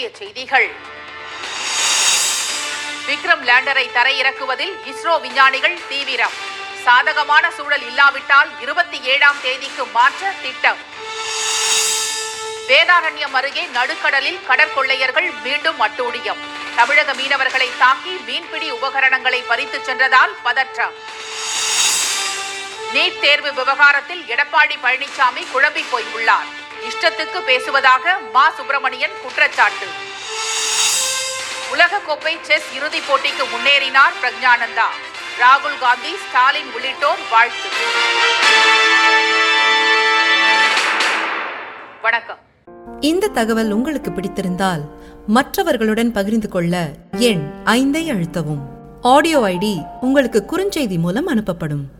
முக்கிய செய்திகள் விக்ரம் லேண்டரை தரையிறக்குவதில் இஸ்ரோ விஞ்ஞானிகள் தீவிரம் சாதகமான சூழல் இல்லாவிட்டால் இருபத்தி ஏழாம் தேதிக்கு மாற்ற திட்டம் வேதாரண்யம் அருகே நடுக்கடலில் கடற்கொள்ளையர்கள் மீண்டும் அட்டூழியம் தமிழக மீனவர்களை தாக்கி மீன்பிடி உபகரணங்களை பறித்துச் சென்றதால் பதற்றம் நீட் தேர்வு விவகாரத்தில் எடப்பாடி பழனிசாமி குழம்பி போயுள்ளார் இஷ்டத்துக்கு பேசுவதாக மா சுப்பிரமணியன் குற்றச்சாட்டு உலகக்கோப்பை செஸ் இறுதிப் போட்டிக்கு முன்னேறினார் பிரக்ஞானந்தா ராகுல் காந்தி ஸ்டாலின் உள்ளிட்டோர் வாழ்த்து வணக்கம் இந்த தகவல் உங்களுக்கு பிடித்திருந்தால் மற்றவர்களுடன் பகிர்ந்து கொள்ள எண் ஐந்தை அழுத்தவும் ஆடியோ ஐடி உங்களுக்கு குறுஞ்செய்தி மூலம் அனுப்பப்படும்